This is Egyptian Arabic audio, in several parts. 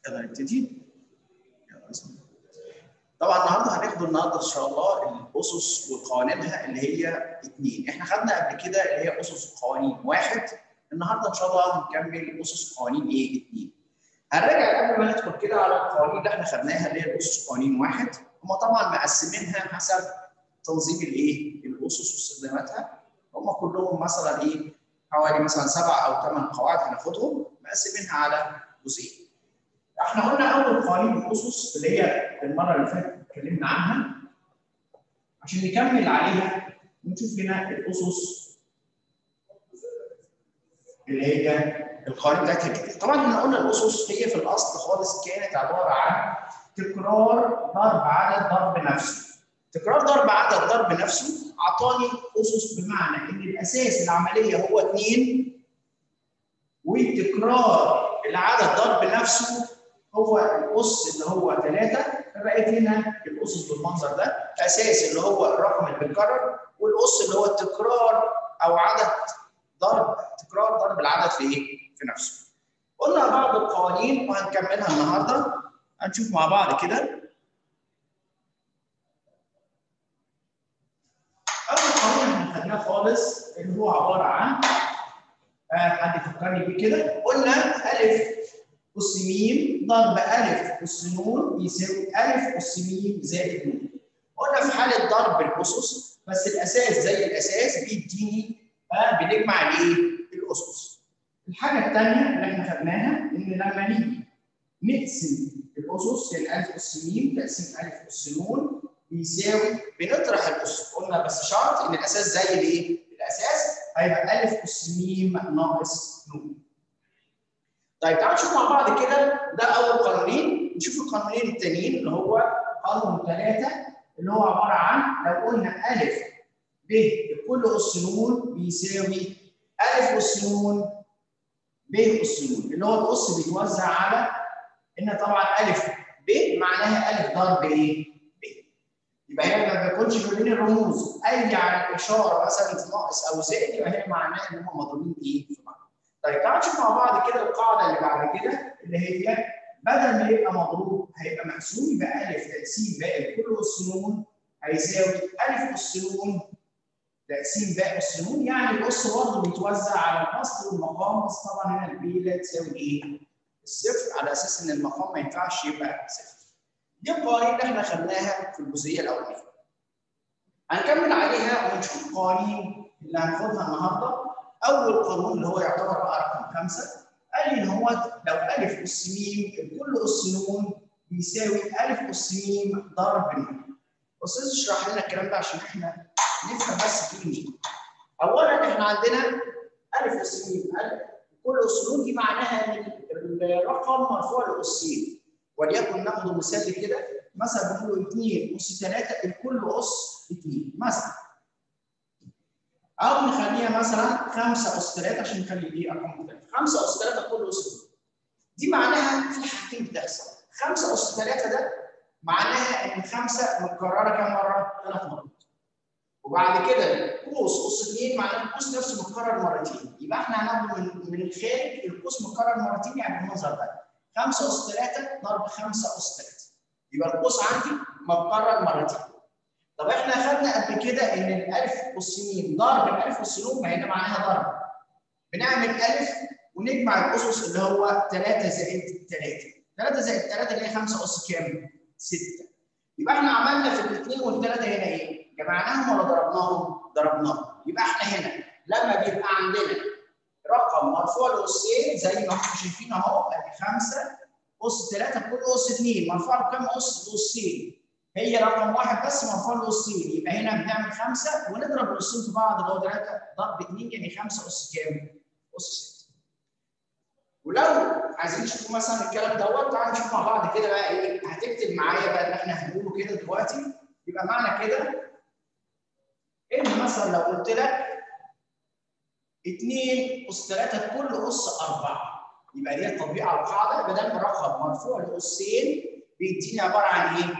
يلا نبتدي يلا بسم الله طبعا النهارده هناخد النهارده ان شاء الله الاسس وقوانينها اللي هي اثنين احنا خدنا قبل كده اللي هي اسس وقوانين واحد النهارده ان شاء الله هنكمل اسس وقوانين ايه اثنين هنراجع قبل ما ندخل كده على القوانين اللي احنا خدناها اللي هي الاسس وقوانين واحد هم طبعا مقسمينها حسب تنظيم الايه الاسس واستخداماتها هم كلهم مثلا ايه حوالي مثلا سبع او ثمان قواعد هناخدهم مقسمينها على جزئين احنا قلنا اول قوانين الاسس اللي هي المره اللي فاتت اتكلمنا عنها عشان نكمل عليها ونشوف هنا الاسس اللي هي القوانين بتاعتها الجديده طبعا احنا قلنا الاسس هي في الاصل خالص كانت عباره عن تكرار ضرب عدد ضرب نفسه تكرار ضرب عدد ضرب نفسه اعطاني اسس بمعنى ان الاساس العمليه هو اثنين وتكرار العدد ضرب نفسه هو الاس اللي هو ثلاثه فبقيت هنا الاسس بالمنظر ده اساس اللي هو الرقم اللي بيتكرر والاس اللي هو التكرار او عدد ضرب تكرار ضرب العدد في ايه؟ في نفسه. قلنا بعض القوانين وهنكملها النهارده هنشوف مع بعض كده اول قانون احنا خدناه خالص اللي هو عباره عن آه حد يفكرني بيه كده قلنا الف اس م ضرب الف اس ن بيساوي الف اس م زائد ن قلنا في حاله ضرب الاسس بس الاساس زي الاساس بيديني آه بنجمع الايه؟ الاسس. الحاجه الثانيه اللي احنا خدناها ان لما نيجي نقسم الاسس يعني الف اس م تقسيم الف اس ن بيساوي بنطرح الاسس قلنا بس شرط ان الاساس زي الايه؟ الاساس هيبقى الف اس م ناقص ن. طيب تعالوا نشوف مع بعض كده ده اول قانونين نشوف القانونين التانيين اللي هو قانون ثلاثه اللي هو عباره عن لو قلنا الف ب لكل اس ن بيساوي الف اس ن ب اس ن اللي هو الاس بيتوزع على ان طبعا الف ب معناها الف ضرب ايه؟ ب يبقى هنا ما بيكونش ما بين الرموز اي على الاشاره مثلا ناقص او زائد يبقى هنا معناه ان هم مضروبين ايه في بعض. طيب تعالوا نشوف مع بعض كده القاعده اللي بعد كده اللي هي بدل ما يبقى مضروب هيبقى مقسوم يبقى الف تقسيم باقي كل اس ن هيساوي الف اس ن تقسيم باقي اس ن يعني الاس برضه بيتوزع على الفصل والمقام بس طبعا هنا البي لا تساوي ايه؟ الصفر على اساس ان المقام ما ينفعش يبقى صفر. دي القوانين اللي احنا خدناها في الجزئيه الاولانيه. هنكمل عليها ونشوف القوانين اللي هناخدها النهارده. اول قانون اللي هو يعتبر بقى رقم خمسه قال لي ان هو لو الف اس م كل اس ن بيساوي الف اس م ضرب ن. استاذ اشرح لنا الكلام ده عشان احنا نفهم بس في مين. اولا احنا عندنا الف اس م كل اس ن دي معناها ان الرقم مرفوع لاسين وليكن ناخد مثال كده مثلا بنقول 2 اس 3 الكل اس 2 مثلا او نخليها مثلا 5 اس 3 عشان نخلي دي ارقام مختلفه 5 اس 3 كل اس دي معناها في حاجتين بتحصل 5 اس 3 ده معناها ان 5 متكرره كام مره؟ ثلاث مرات وبعد كده قوس اس 2 معناه القوس نفسه متكرر مرتين يبقى احنا هناخده من من الخارج القوس متكرر مرتين يعني بالمنظر ده 5 اس 3 ضرب 5 اس 3 يبقى القوس عندي متكرر مرتين طب احنا خدنا قبل كده ان الالف اس م ضرب الالف اس ن ما هي معناها ضرب بنعمل الف ونجمع الاسس اللي هو 3 زائد 3 3 زائد 3 اللي هي 5 اس كام؟ 6 يبقى احنا عملنا في الاثنين والثلاثه هنا ايه؟ جمعناهم ولا ضربناهم؟ ضربناهم يبقى احنا هنا لما بيبقى عندنا رقم مرفوع لاسين زي ما احنا شايفين اهو ادي 5 اس 3 كل اس 2 مرفوع له كام اس؟ اسين هي رقم واحد بس مرفوع له اسين يبقى هنا بنعمل خمسه ونضرب الاسين في بعض اللي هو 3 ضرب 2 يعني 5 اس كام؟ اس 6 ولو عايزين نشوف مثلا الكلام دوت تعالوا نشوف مع بعض كده بقى ايه هتكتب معايا بقى اللي احنا هنقوله كده دلوقتي يبقى معنى كده ان مثلا لو قلت لك 2 اس 3 كل اس 4 يبقى دي تطبيق على القاعده بدل ما رقم مرفوع لاسين بيديني عباره عن ايه؟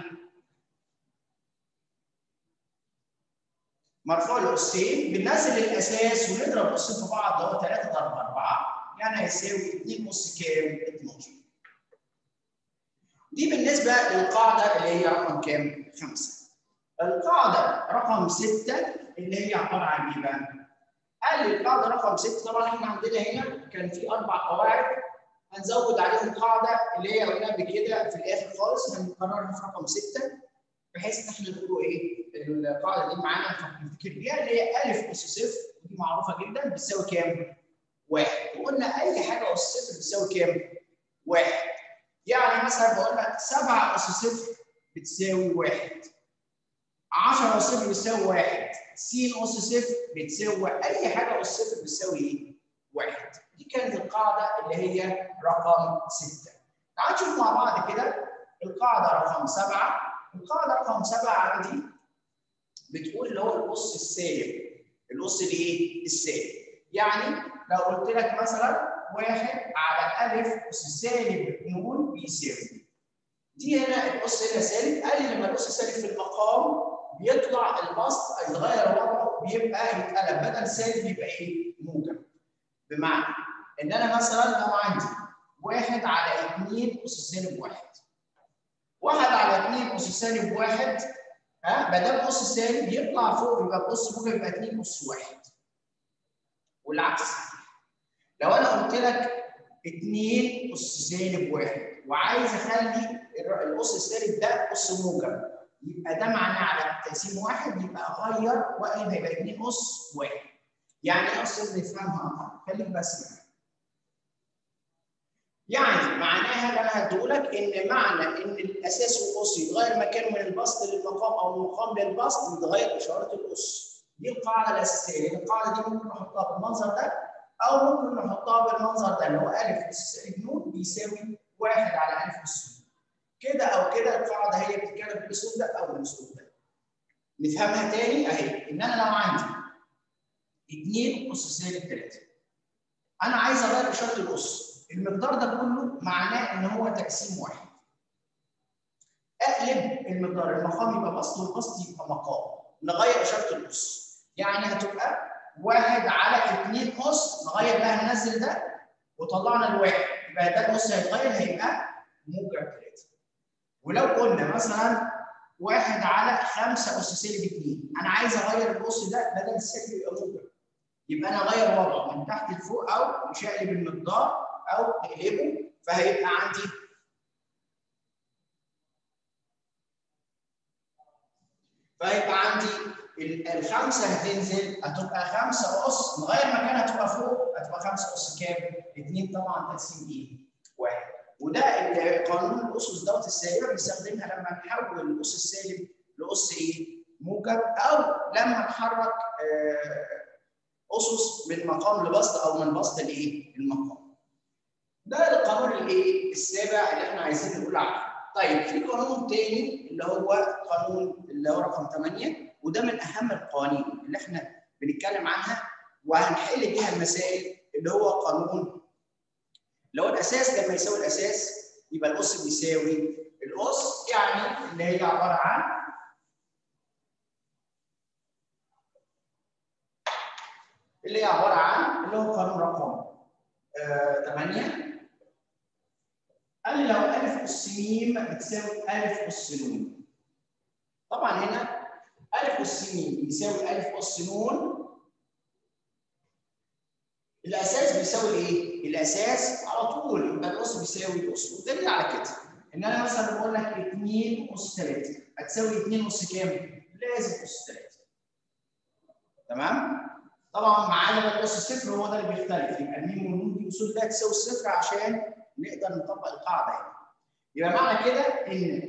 مرفوع لاسين بننزل الاساس ونضرب اسين في بعض اللي هو 3 ضرب 4 يعني هيساوي 2 اس كام؟ 12 دي بالنسبه للقاعده اللي هي رقم كام؟ خمسه. القاعده رقم سته اللي هي عباره عن ايه بقى؟ قال لي القاعده رقم سته طبعا احنا عندنا هنا كان في اربع قواعد هنزود عليهم قاعده اللي هي قلنا بكده في الاخر خالص هنكررها في رقم سته بحيث ان احنا نقول ايه القاعده دي معانا نفتكر بيها اللي هي الف اس صفر ودي معروفه جدا بتساوي كام؟ واحد وقلنا اي حاجه اس صفر بتساوي كام؟ واحد يعني مثلا بقول لك 7 اس صفر بتساوي واحد 10 اس صفر بتساوي واحد س اس صفر بتساوي اي حاجه اس صفر بتساوي ايه؟ واحد دي كانت القاعده اللي هي رقم 6 تعالوا نشوف مع بعض كده القاعده رقم 7 القاعده رقم 7 عندي بتقول اللي هو القص السالب القص الايه؟ السالب يعني لو قلت لك مثلا واحد على الف اس سالب 2 بيساوي دي هنا القص هنا سالب قال لي لما القص سالب في المقام بيطلع البسط يتغير وضعه بيبقى يتقلب بدل سالب يبقى ايه؟ موجب بمعنى ان انا مثلا لو عندي واحد على 2 اس سالب واحد واحد على 2 اس سالب واحد ها ما دام اس سالب يطلع فوق يبقى قص موجب يبقى 2 اس واحد والعكس لو انا قلت لك 2 اس سالب واحد وعايز اخلي القص السالب ده قص موجب يبقى ده معناه على تقسيم واحد يبقى اغير واقلب هيبقى 2 اس واحد يعني ايه اصل نفهمها خليك بس معايا يعني معناها اللي انا هديهولك ان معنى ان الاساس والقص يتغير مكانه من البسط للمقام او المقام للبسط يتغير اشاره القص دي القاعده الاساسيه القاعده دي ممكن نحطها بالمنظر ده او ممكن نحطها بالمنظر ده اللي هو الف اس سالب ن بيساوي واحد على الف اس كده او كده القاعده هي بتتكلم بالاسلوب ده او بالاسلوب ده نفهمها تاني اهي ان انا لو عندي 2 اس سالب 3 انا عايز اغير اشاره القص المقدار ده كله معناه ان هو تقسيم واحد اقلب المقدار المقام يبقى بسط والبسط يبقى مقام نغير اشاره القص يعني هتبقى واحد على 2 اس نغير بقى ننزل ده وطلعنا الواحد يبقى ده القص هيتغير هيبقى موجب 3 ولو قلنا مثلا واحد على 5 اس سالب 2 انا عايز اغير القص ده بدل السالب يبقى موجب يبقى انا اغير وضعه من تحت لفوق او مش هقلب المقدار او اقلبه فهيبقى عندي فهيبقى عندي الخمسه هتنزل هتبقى خمسه اس نغير مكانها هتبقى فوق هتبقى خمسه اس كام؟ اثنين طبعا تقسيم ايه؟ واحد وده قانون الاسس دوت السالبه بنستخدمها لما نحول الاس السالب لاس ايه؟ موجب او لما نحرك اسس من مقام لبسط او من بسط لايه؟ المقام. ده القانون الايه؟ السابع اللي احنا عايزين نقول عليه. طيب في قانون تاني اللي هو قانون اللي هو رقم 8 وده من اهم القوانين اللي احنا بنتكلم عنها وهنحل بيها المسائل اللي هو قانون اللي هو الاساس لما يساوي الاساس يبقى الاس بيساوي الاس يعني اللي هي عباره عن اللي هي عباره عن اللي هو قانون رقم 8 قال لي لو الف اس م بتساوي الف اس ن طبعا هنا الف اس م بيساوي الف اس ن الاساس بيساوي ايه؟ الاساس على طول يبقى الاس بيساوي الاس والدليل على كده ان انا مثلا بقول لك 2 اس 3 هتساوي 2 اس كام؟ لازم اس 3 تمام؟ طبعا معانا الاس صفر هو ده اللي بيختلف يبقى الميم والنون دي اصول لا تساوي الصفر عشان نقدر نطبق القاعده هنا يبقى معنى كده ان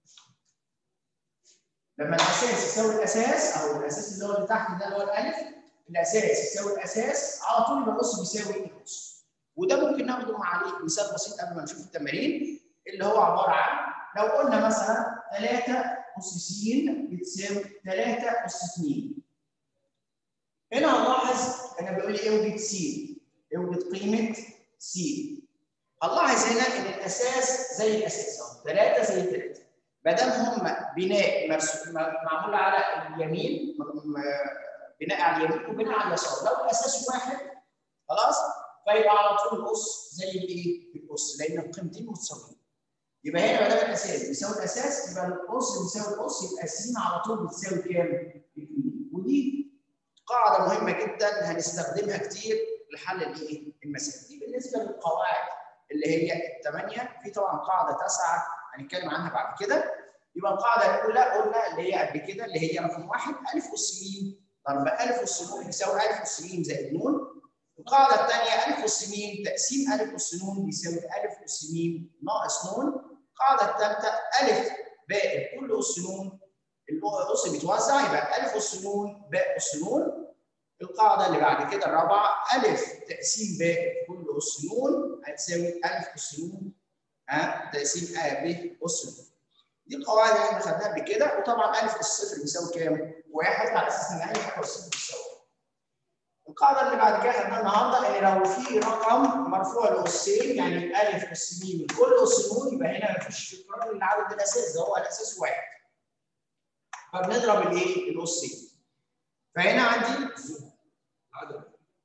لما الاساس يساوي الاساس او الاساس اللي هو اللي تحت ده اللي هو الالف الاساس يساوي الاساس على طول يبقى الاس بيساوي الاس وده ممكن ناخده مع عليه مثال بسيط قبل ما نشوف التمارين اللي هو عباره عن لو قلنا مثلا 3 اس س بتساوي 3 اس 2 هنا هنلاحظ انا بيقول لي اوجد س اوجد قيمه س هنلاحظ هنا ان الاساس زي الاساس اهو 3 زي 3 ما دام هم بناء مرسوم معمول على اليمين بناء على اليمين وبناء على اليسار لو الاساس واحد خلاص فيبقى على طول الاس زي الايه؟ الاس لان القيمتين متساويين يبقى هنا ما دام الاساس بيساوي الاساس يبقى القص بيساوي القص يبقى س على طول بتساوي كام؟ 2 ودي قاعده مهمه جدا هنستخدمها كتير لحل الايه؟ المسائل دي بالنسبه للقواعد اللي هي الثمانيه في طبعا قاعده تسعه هنتكلم عنها بعد كده يبقى القاعده الاولى قلنا اللي هي قبل كده اللي هي رقم واحد الف اس م ضرب الف اس ن بيساوي الف اس م زائد ن القاعده الثانيه الف اس م تقسيم الف اس ن بيساوي الف اس م ناقص ن القاعده الثالثه الف باء كل اس ن الاس بيتوزع يبقى الف اس ن باء اس ن القاعده اللي بعد كده الرابعه الف تقسيم باء كل اس ن هتساوي الف اس ن ها تقسيم ا ب اس ن دي القواعد اللي احنا خدناها قبل كده وطبعا الف اس صفر بيساوي كام؟ واحد على اساس ان اي حاجه اس صفر بيساوي القاعده اللي بعد كده خدناها النهارده ان لو في رقم مرفوع لاسين يعني الالف اس م كل اس ن يبقى هنا مفيش تكرار للعدد الاساسي ده هو الاساس واحد فبنضرب الايه؟ الاسين فهنا عندي عدد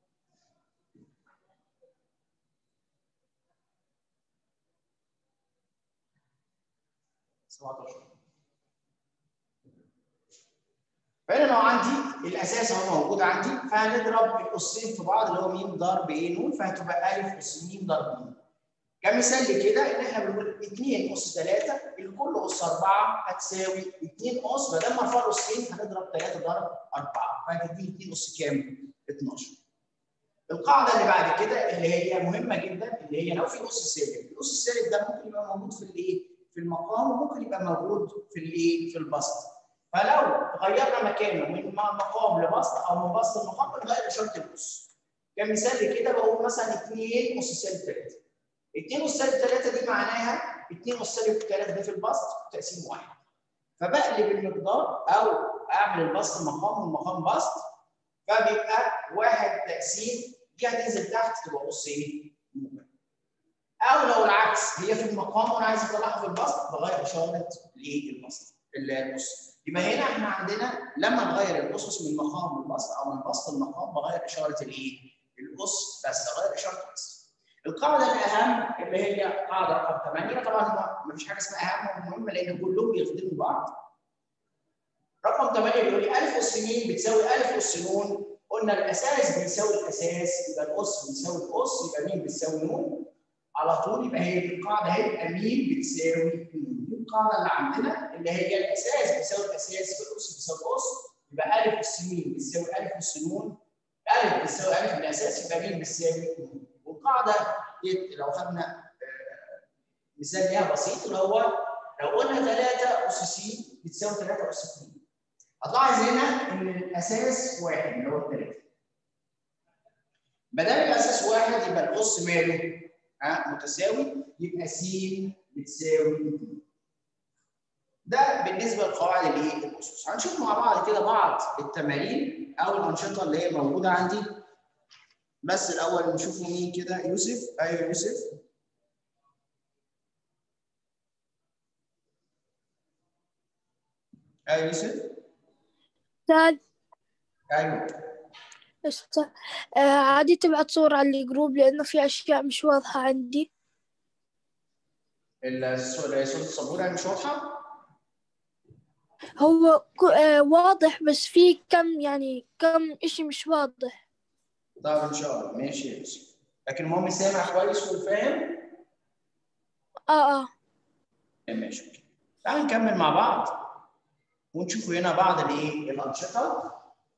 فهنا لو عندي الاساس اهو موجود عندي فهنضرب الاسين في بعض اللي هو م ضرب ايه ن فهتبقى الف اس م ضرب ن كمثال لكده ان احنا بنقول 2 اس 3 الكل اس 4 هتساوي 2 اس ما دام مرفوع اسين هنضرب 3 ضرب 4 فهتديني 2 اس كام؟ 12 القاعده اللي بعد كده اللي هي مهمه جدا اللي هي لو في اس سالب الاس السالب ده ممكن يبقى موجود في الايه؟ في المقام وممكن يبقى موجود في الايه؟ في البسط فلو غيرنا مكانه من مقام لبسط او من بسط لمقام بنغير اشاره الاس كمثال كده بقول مثلا 2 اس سالب 3 2 اس سالب 3 دي معناها 2 اس سالب 3 ده في البسط تقسيم واحد فبقلب المقدار او اعمل البسط مقام والمقام بسط فبيبقى واحد تقسيم دي هتنزل تحت تبقى قص ايه؟ او لو العكس هي في المقام وانا عايز اطلعها في البسط بغير اشاره الايه؟ البسط القص يبقى هنا احنا عندنا لما نغير الاسس من مقام للبسط او من بسط للمقام بغير اشاره الايه؟ القص بس اغير اشاره القص القاعده الاهم اللي هي قاعده رقم 8 طبعا ما فيش حاجه اسمها اهم ومهمه لان كلهم بيخدموا بعض رقم 8 بيقول لي 1000 اس م بتساوي 1000 اس ن قلنا الاساس بيساوي الاساس يبقى الاس بيساوي الاس يبقى م بتساوي ن على طول يبقى هي دي القاعده اهي يبقى م بتساوي ن دي القاعده اللي عندنا اللي هي الاساس بيساوي الاساس يبقى الاس بيساوي الاس يبقى 1000 اس م بتساوي 1000 اس ن 1000 بتساوي 1000 الاساس يبقى م بتساوي ن والقاعده لو خدنا مثال ليها بسيط اللي هو لو قلنا 3 اس س بتساوي 3 اس 2 هتلاحظ هنا ان الاساس واحد اللي هو 3 ما دام الاساس واحد يبقى الاس ماله ها متساوي يبقى س بتساوي 2 ده بالنسبه لقواعد الايه الاسس هنشوف مع بعض كده بعض التمارين او الانشطه اللي هي موجوده عندي بس الاول نشوفوا مين كده يوسف ايوه يوسف ايوه يوسف أستاذ ايوه أستاذ آه عادي تبعت صورة على الجروب لأنه في أشياء مش واضحة عندي الصوره صورة السبوره مش واضحه هو ك- آه واضح بس في كم يعني كم إشي مش واضح طب ان شاء الله ماشي يا يوسف لكن المهم سامع كويس وفاهم آه آه ماشي اوكي تعال نكمل مع بعض ونشوفوا هنا بعض الايه الانشطه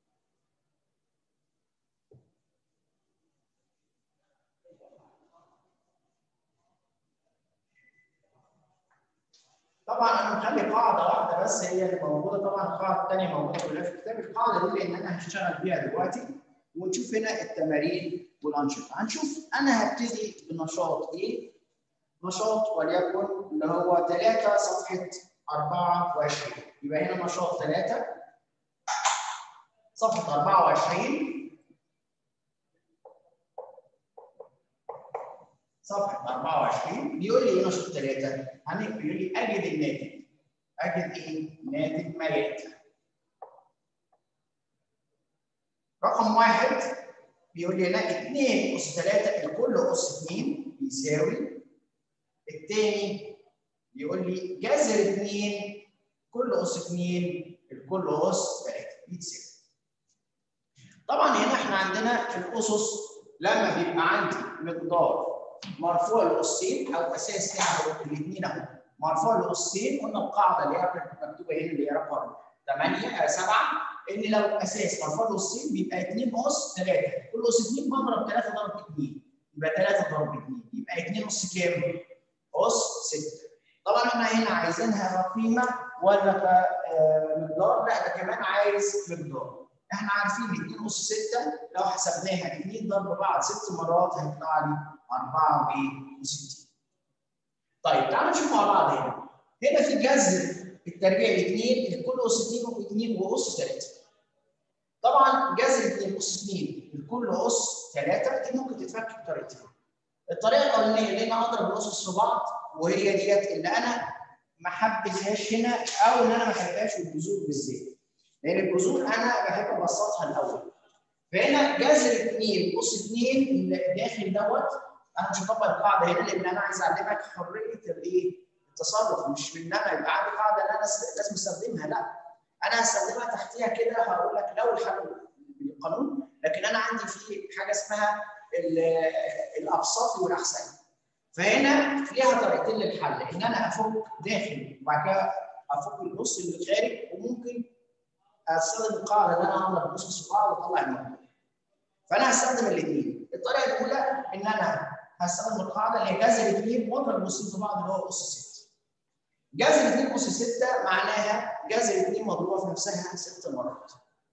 طبعا انا مخلي قاعده واحده بس هي اللي موجوده طبعا القاعده الثانيه موجوده كلها في الكتاب القاعده دي لان انا هشتغل بيها دلوقتي ونشوف هنا التمارين والانشطه هنشوف انا هبتدي بنشاط ايه نشاط وليكن اللي هو 3 صفحه 24 يبقى هنا نشاط 3 صفحه 24 صفحه 24 بيقول لي ايه نشاط 3 يعني بيقول لي اجد الناتج اجد ايه ناتج ما ياتي رقم واحد بيقول لي هنا 2 اس 3 الكل اس 2 بيساوي الثاني يقول لي جذر 2 كل اس 2 الكل اس 3 يتساوي طبعا هنا احنا عندنا في الاسس لما بيبقى عندي مقدار مرفوع لاسين او اساس يعني الاثنين اهو مرفوع لاسين قلنا القاعده اللي هي مكتوبه هنا اللي هي رقم 8 7 ان لو اساس مرفوع لاسين بيبقى 2 اس 3 كل اس 2 بضرب 3 ضرب 2 يبقى 3 ضرب 2 يبقى 2 اس كام؟ اس 6 طبعا احنا هنا عايزينها كقيمه ولا كمقدار لا ده كمان عايز مقدار احنا عارفين 2 اس 6 لو حسبناها 2 ضرب بعض 6 مرات هيطلع لي 64 طيب تعالوا نشوف مع بعض هنا هنا في جذر التربيع الاثنين الكل اس 2 و2 واس 3 طبعا جذر 2 اس 2 الكل اس 3 دي ممكن تتفك بطريقتين الطريقه الاولانيه اللي انا اضرب الاسس في بعض وهي ديت اللي انا ما حبيتهاش هنا او ان انا ما بحبهاش الجذور بالذات لان الجذور انا بحب ابسطها الاول فهنا جذر 2 اس 2 اللي داخل دوت انا مش هطبق القاعده هنا لان انا عايز اعلمك حريه الايه؟ التصرف مش من ان انا يبقى عندي قاعده ان انا لازم استخدمها لا انا هستخدمها تحتيها كده هقول لك لو الحل بالقانون لكن انا عندي في حاجه اسمها الابسط والاحسن فهنا ليها طريقتين للحل ان انا افك داخل وبعد كده افك النص اللي خارج وممكن استخدم القاعده ان انا اضرب نص في بعض واطلع المجموع فانا هستخدم الاثنين الطريقه الاولى ان انا هستخدم القاعده اللي هي جذر اثنين واضرب نصين في بعض اللي هو اس 6 جذر 2 اس 6 معناها جذر 2 مضروبه في نفسها ست مرات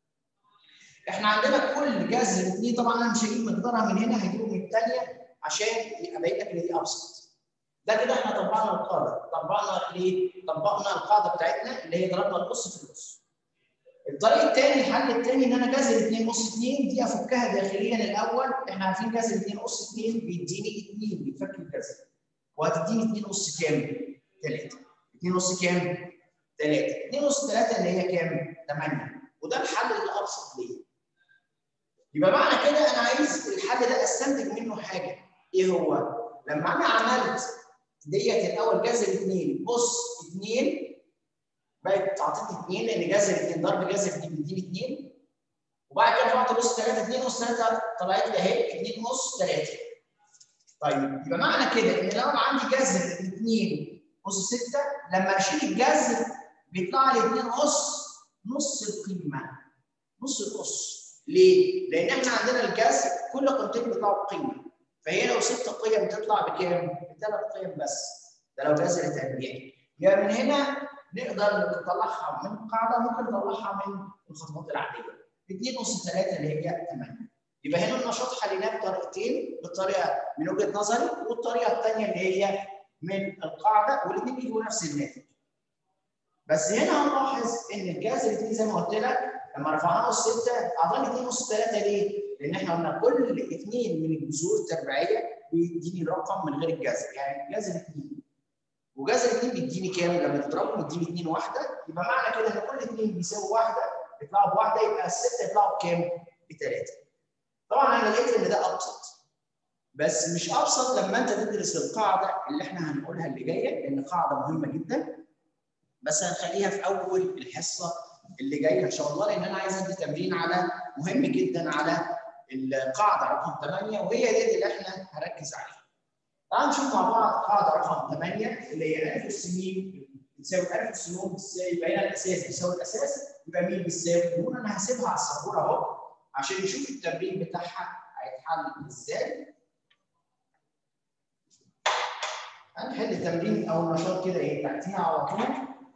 احنا عندنا كل جذر 2 طبعا انا مش هجيب مقدارها من هنا هجيبه من الثانيه عشان ابين لك ان دي ابسط ده كده احنا طبقنا القاعده طبقنا ليه؟ طبقنا القاعده بتاعتنا اللي هي ضربنا القص في النص الطريق الثاني الحل الثاني ان انا جذر 2 اس 2 دي افكها داخليا الاول احنا عارفين جذر 2 اس 2 بيديني 2 بيفك الجذر وهتديني 2 اس كام؟ 3 2 اس كام؟ 3 2 اس 3 اللي هي كام؟ 8 وده الحل الابسط ليه يبقى معنى كده انا عايز الحل ده استنتج منه حاجه ايه هو؟ لما انا عملت ديت الاول جذر 2 اس 2 بقت اعطتني 2 لان جذر 2 ضرب جذر 2 بيديني 2 وبعد كده رفعت اس 3 2 اس 3 طلعت لي اهي 2 اس 3 طيب يبقى معنى كده ان لو انا عندي جذر 2 اس 6 لما اشيل الجذر بيطلع لي 2 اس نص القيمه نص الاس ليه؟ لان احنا عندنا الجذر كل قيمتين بيطلعوا بقيمه فهي لو ست قيم تطلع بكام؟ بثلاث قيم بس ده لو جذر تربيعي يبقى من هنا نقدر نطلعها من القاعده ممكن نطلعها من الخطوات العاديه 2 اس 3 اللي هي 8 يبقى هنا النشاط حليناه بطريقتين بالطريقه من وجهه نظري والطريقه الثانيه اللي هي من القاعده والاثنين بيجيبوا نفس الناتج بس هنا هنلاحظ ان الجذر 2 زي ما قلت لك لما رفعناه اس 6 اعطاني 2 اس 3 ليه؟ لان احنا قلنا كل اثنين من الجذور التربيعيه بيديني رقم من غير الجذر يعني جذر 2 وجذر 2 بيديني كام؟ لما تضربهم يديني 2 واحده يبقى معنى كده ان كل اثنين بيساوي واحده يطلعوا بواحده يبقى السته يطلعوا بكام؟ بثلاثه. طبعا انا لقيت ان ده ابسط بس مش ابسط لما انت تدرس القاعده اللي احنا هنقولها اللي جايه لان قاعده مهمه جدا بس هنخليها في اول الحصه اللي جايه ان شاء الله لان انا عايز ادي تمرين على مهم جدا على القاعده رقم 8 وهي دي اللي احنا هركز عليها. تعالوا نشوف مع بعض قاعده رقم 8 اللي هي الف السنين بتساوي الف السنون بتساوي يبقى هنا الاساس بيساوي الاساس يبقى مين بيساوي نون انا هسيبها على السبوره اهو عشان نشوف التمرين بتاعها هيتحل ازاي. هنحل التمرين او النشاط كده ايه تحتيها على طول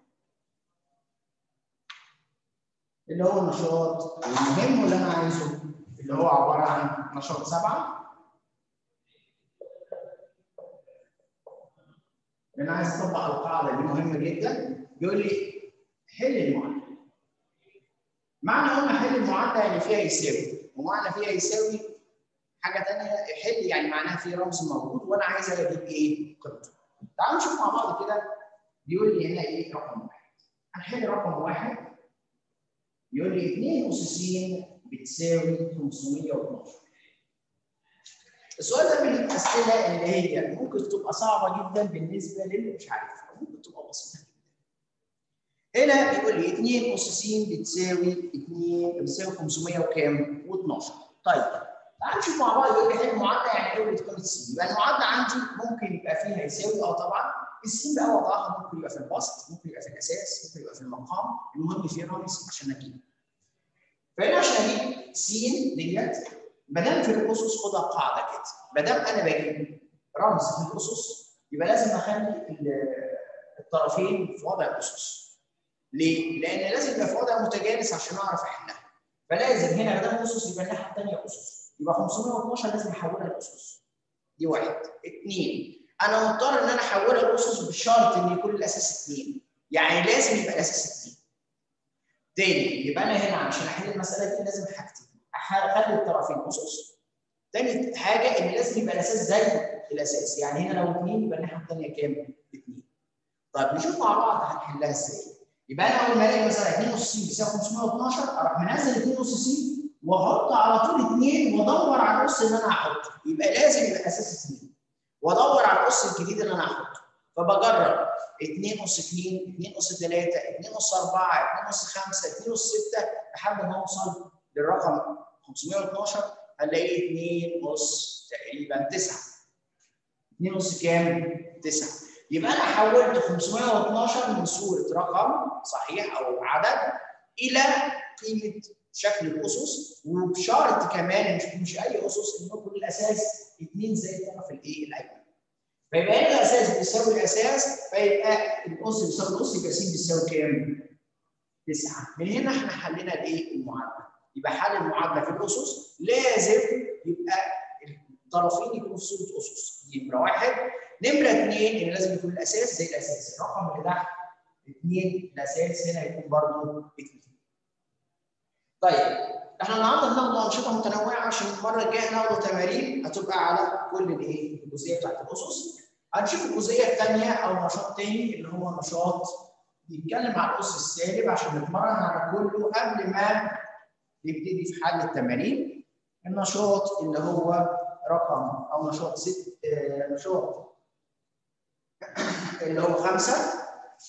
اللي هو النشاط المهم اللي انا عايزه اللي هو عباره عن نشاط سبعه انا عايز اطبق القاعده دي مهمه جدا بيقول لي حل المعادله معنى قلنا حل المعادله يعني فيها يساوي ومعنى فيها يساوي حاجه ثانيه حل يعني معناها في رمز موجود وانا عايز اجيب ايه قيمته تعالوا نشوف مع بعض كده بيقول لي هنا ايه رقم واحد هنحل رقم واحد يقول لي 2 اس س بتساوي 512 السؤال ده من الاسئله اللي هي ممكن تبقى صعبه جدا بالنسبه للي مش عارفها ممكن هنا بيقول لي 2 اس س بتساوي 2 بتساوي 500 وكام؟ و12 طيب تعال نشوف مع بعض يقول لي حل معادله يعني ايه بتكون السين يبقى المعادله عندي ممكن يبقى فيها يساوي اه طبعا السين بقى وضعها ممكن يبقى في البسط ممكن يبقى في الاساس ممكن يبقى في المقام المهم في رمز عشان اجيب فهنا عشان اجيب س ديت ما دام في الاسس خدها قاعده كده ما دام انا بجيب رمز في الاسس يبقى لازم اخلي الطرفين في وضع الاسس ليه؟ لان لازم يبقى في وضع متجانس عشان اعرف احلها فلازم هنا ما دام اسس يبقى الناحيه الثانيه اسس يبقى 512 لازم احولها لاسس دي واحد اثنين انا مضطر ان انا احولها لاسس بشرط ان يكون الاساس اثنين يعني لازم يبقى الاساس اثنين تاني يبقى انا هنا عشان احل المساله دي لازم حاجتين اخلي الطرفين اسس تاني حاجه ان لازم يبقى الاساس زي الاساس يعني هنا لو اثنين يبقى الناحيه الثانيه كام؟ اثنين طيب نشوف مع بعض هنحلها ازاي يبقى انا اول ما الاقي مثلا 2 اس س بيساوي 512 اروح منزل 2 اس س واحط على طول 2 وادور على القص اللي انا هحطه يبقى لازم يبقى الاساس 2 وادور على القص الجديد اللي انا هحطه فبجرب 2 اس 2 2 اس 3 2 اس 4 2 اس 5 2 اس 6 لحد ما اوصل للرقم 512 هنلاقيه 2 اس تقريبا 9 2 اس كام؟ 9 يبقى انا حولت 512 من صوره رقم صحيح او عدد الى قيمه شكل الاسس وبشرط كمان مش مش اي اسس ان يكون الاساس 2 زي الطرف الايه الايمن. فيبقى هنا الاساس بيساوي الاساس فيبقى الاس بيساوي الاس يبقى س بيساوي كام؟ 9 من هنا احنا حلينا الايه؟ المعادله. يبقى حل المعادله في الاسس لازم يبقى الطرفين يكونوا في صوره اسس. نمره واحد نمره اثنين ان لازم يكون الاساس زي الاساس الرقم اللي تحت اثنين الاساس هنا يكون برضه اثنين. طيب احنا النهارده بناخد انشطه متنوعه عشان المره الجايه ناخد تمارين هتبقى على كل الايه؟ الجزئيه بتاعت الاسس. هنشوف الجزئيه الثانيه او نشاط ثاني اللي هو نشاط بيتكلم على الاس السالب عشان نتمرن على كله قبل ما نبتدي في حل التمارين. النشاط اللي هو رقم او نشاط ست آه نشاط اللي هو خمسه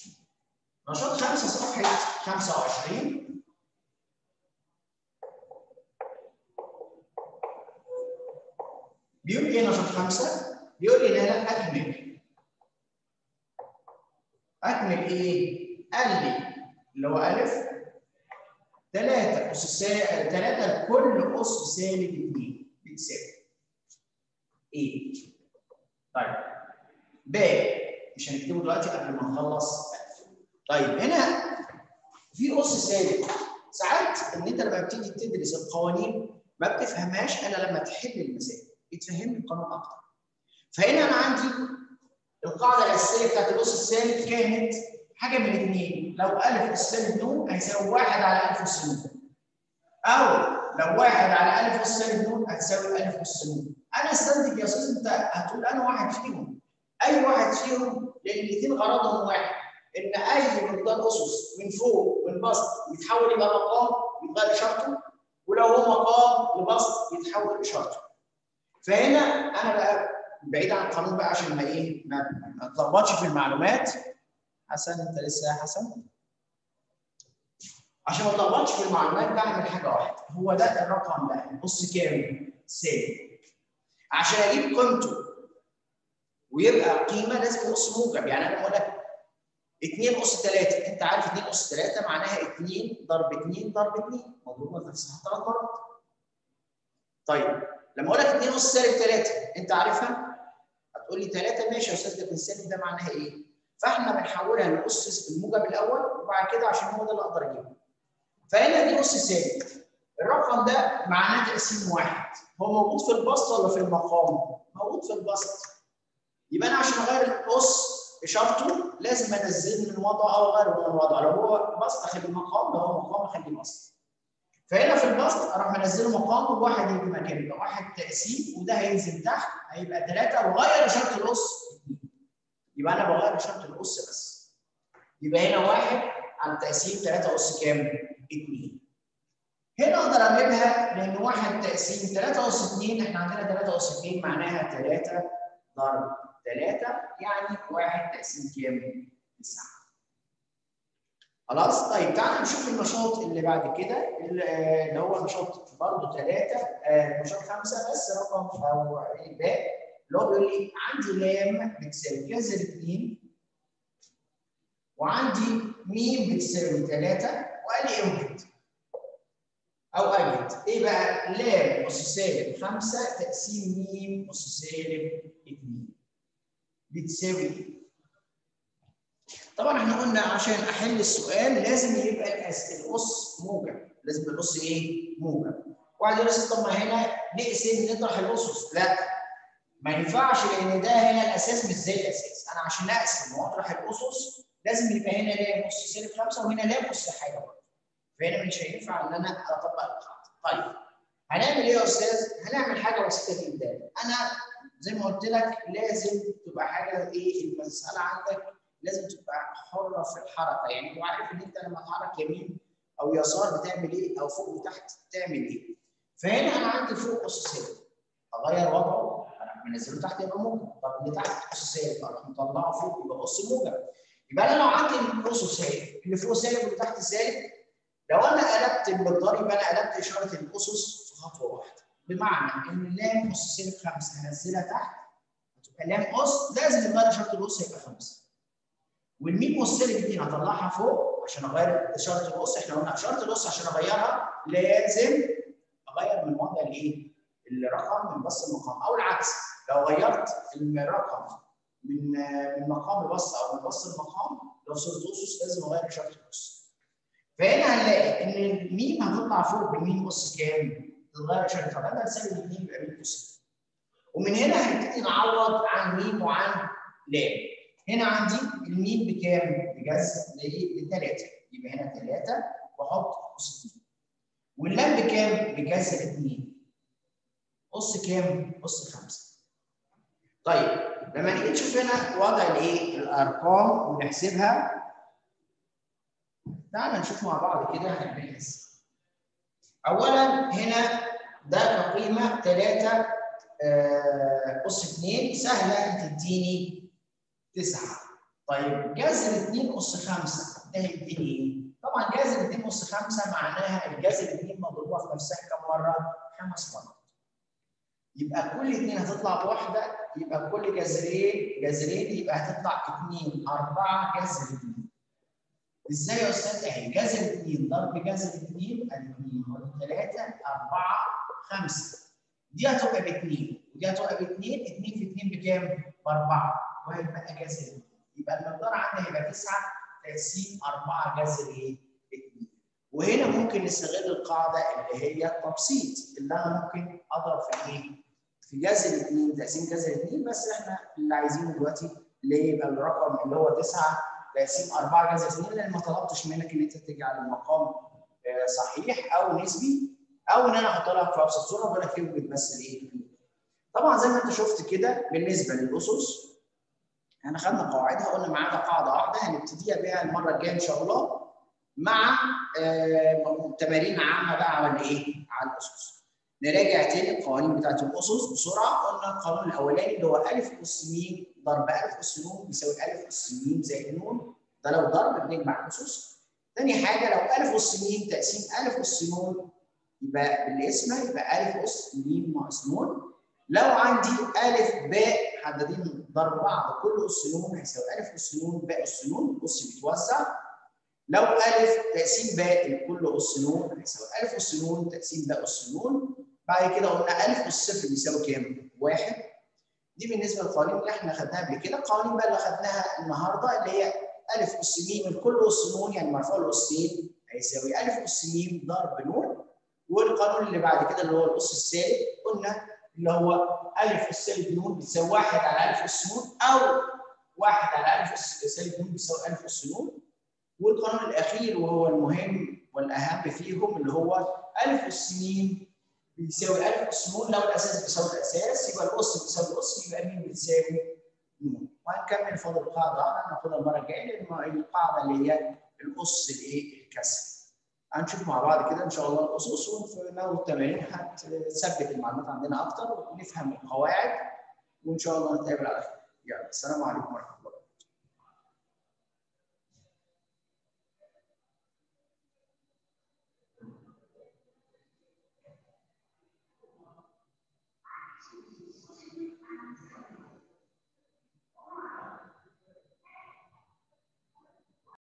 نشاط خمسه صفحه 25 بيقول ايه نشاط خمسه؟ بيقول لي ان انا اكمل اكمل ايه؟ قال لي اللي هو الف 3 اس سالب 3 لكل اس سالب 2 بتساوي ايه؟ طيب ب مش هنكتبه دلوقتي قبل ما نخلص طيب هنا في اس سالب ساعات ان انت لما بتيجي تدرس القوانين ما بتفهمهاش الا لما تحل المسائل يتفهمني القانون اكتر فهنا انا عندي القاعده الاساسيه بتاعت الاس السالب كانت حاجه من الاثنين لو الف اس سالب نون هيساوي 1 على الف اس نون او لو 1 على الف اس سالب نون هتساوي الف اس نون انا استنتج يا استاذ انت هتقول انا واحد فيهم اي واحد فيهم لان الاثنين غرضهم واحد ان اي مقدار اسس من فوق والبسط يتحول الى مقام يتغير اشارته ولو هو مقام لبسط يتحول اشارته فهنا انا بقى بعيد عن القانون بقى عشان ما ايه ما اتلخبطش في المعلومات حسن انت لسه يا حسن عشان ما اتلخبطش في المعلومات بعمل حاجه واحده هو ده الرقم ده بص كام سالب عشان اجيب قيمته ويبقى قيمه لازم اقص موجب يعني انا بقول لك 2 اس 3 انت عارف 2 اس 3 معناها 2 ضرب 2 ضرب 2 مضروبه في نفسها ثلاث مرات طيب لما اقول لك 2 اس سالب 3 انت عارفها هتقول لي 3 ماشي يا استاذ لكن السالب ده معناها ايه؟ فاحنا بنحولها لاس الموجب الاول وبعد كده عشان هو ده اللي اقدر اجيبه. فهنا دي اس سالب الرقم ده معناه تقسيم واحد هو موجود في البسط ولا في المقام؟ موجود في البسط يبقى انا عشان اغير الاس اشارته لازم انزله من وضعه او اغيره من وضعه لو هو بسط اخليه مقام لو هو مقام اخليه بسط. فهنا في البسط اروح منزله مقام وواحد يجي مكانه يبقى واحد تقسيم وده هينزل تحت هيبقى ثلاثه وغير اشاره الاس يبقى انا بغير اشاره الاس بس يبقى هنا واحد على تقسيم 3 اس كام؟ 2 هنا اقدر اعملها لان واحد تقسيم 3 اس 2 احنا عندنا 3 اس 2 معناها 3 ضرب 3 يعني واحد تقسيم كام؟ 9 خلاص طيب تعالى نشوف النشاط اللي بعد كده اللي هو نشاط برضه ثلاثه نشاط خمسه بس رقم او باء اللي هو بيقول لي عندي لام بتساوي جذر 2 وعندي ميم بتساوي 3 وقال لي اوجد او اجد ايه بقى؟ لام اس سالب 5 تقسيم ميم اس سالب 2 بتساوي طبعا احنا قلنا عشان احل السؤال لازم يبقى الاس الاس موجب لازم الاس ايه؟ موجب واحد يقول طب ما هنا نقسم نطرح الاسس لا ما ينفعش لان ده هنا الاساس مش زي الاساس انا عشان اقسم واطرح الاسس لازم يبقى هنا لام اس سالب 5 وهنا لام اس حاجه برضه فهنا مش هينفع ان انا اطبق القاعده طيب هنعمل ايه يا استاذ؟ هنعمل حاجه بسيطه جدا انا زي ما قلت لك لازم تبقى حاجه ايه المساله عندك لازم تبقى حره في الحركه يعني تبقى عارف ان انت لما تحرك يمين او يسار بتعمل ايه او فوق وتحت تعمل ايه فهنا انا عندي فوق اس سالب اغير وضعه انا بنزله تحت يبقى موجب طب اللي تحت اس سالب اروح مطلعه فوق يبقى اس موجب يبقى انا لو عندي الاس سالب اللي فوق سالب واللي تحت سالب لو انا قلبت المقدار يبقى انا قلبت اشاره الاسس في خطوه واحده بمعنى ان لام اس سالب 5 هنزلها تحت هتبقى لام اس لازم يبقى اشاره الاس يبقى 5 والميم اس سالب 2 هطلعها فوق عشان اغير اشاره الاس احنا قلنا اشاره الاس عشان اغيرها لازم اغير من وضع الايه؟ الرقم من بسط المقام او العكس لو غيرت الرقم من من مقام لبسط او من بسط المقام لو صرت اسس لازم اغير اشاره الاس فهنا هنلاقي ان الميم هتطلع فوق بالميم اس كام؟ تتغير اشاره فبدل سالب 2 يبقى ميم اس ومن هنا هنبتدي نعوض عن ميم وعن لام هنا عندي الميم بكام؟ بجذر بثلاثه يبقى هنا 3 واحط اس 2 واللام بكام؟ بجذر 2 اس كام؟ اس 5 طيب لما نيجي نشوف هنا وضع الايه؟ الارقام ونحسبها تعال نشوف مع بعض كده هنعملها ازاي. اولا هنا ده كقيمه 3 اس 2 سهله ان تديني 9 طيب جذر 2 اس 5 ده هيديني ايه؟ طبعا جذر 2 اس 5 معناها الجذر 2 مضروبه في نفسها كم مره؟ خمس مرات. يبقى كل اثنين هتطلع بواحده يبقى كل جذرين جذرين يبقى هتطلع 2 4 جذر 2 ازاي يا استاذ اهي جذر 2 ضرب جذر 2 ادي 2 ودي 3 4 5 دي هتبقى ب 2 ودي هتبقى ب 2 2 في 2 بكام؟ ب 4 وهيبقى جذر 2 يبقى المقدار عندي هيبقى 9 تقسيم 4 جذر ايه؟ 2 وهنا ممكن نستغل القاعده اللي هي التبسيط اللي انا ممكن اضرب في ايه؟ في جذر 2 تقسيم جذر 2 بس احنا اللي عايزينه دلوقتي اللي يبقى الرقم اللي هو 9 تقسيم 4 جذر 2 لان ما طلبتش منك ان انت تجعل المقام صحيح او نسبي او ان انا احط لك في ابسط صوره ولا كلمه بس الايه طبعا زي ما انت شفت كده بالنسبه للاسس احنا خدنا قواعدها قلنا ما عدا قاعده واحده هنبتديها بيها المره الجايه ان شاء الله مع تمارين عامه بقى على الايه؟ على الاسس. نراجع تاني القوانين بتاعت الاسس بسرعه قلنا القانون الاولاني اللي هو الف اس م ضرب الف اس ن بيساوي الف اس م زائد ن ده لو ضرب بنجمع الاسس. ثاني حاجه لو الف اس م تقسيم الف اس ن يبقى بالاسم يبقى الف اس م ناقص ن لو عندي الف باء حددين ضرب بعض كل اس ن هيساوي الف اس ن باء اس ن الاس بيتوزع لو الف تقسيم باء لكل اس ن هيساوي الف اس ن تقسيم باء اس ن بعد كده قلنا الف اس صفر بيساوي كام؟ واحد دي بالنسبه للقوانين اللي احنا خدناها قبل كده القوانين بقى اللي خدناها النهارده اللي هي الف اس م لكل اس ن يعني مرفوع الاسين هيساوي الف اس م ضرب ن والقانون اللي بعد كده اللي هو الاس السالب قلنا اللي هو الف اس سالب ن بتساوي 1 على الف اس ن او 1 على الف اس سالب ن بيساوي الف اس ن والقانون الاخير وهو المهم والاهم فيهم اللي هو الف اس م بيساوي الف اس ن لو الاساس بيساوي الاساس يبقى الاس بيساوي الاس يبقى م بتساوي ن وهنكمل فاضل قاعده واحده ناخدها المره الجايه لان القاعده اللي هي الاس الايه الكسر هنشوف مع بعض كده ان شاء الله الاسس ولو التمارين هتثبت المعلومات عندنا اكتر ونفهم القواعد وان شاء الله نتقابل على خير يلا السلام عليكم ورحمه الله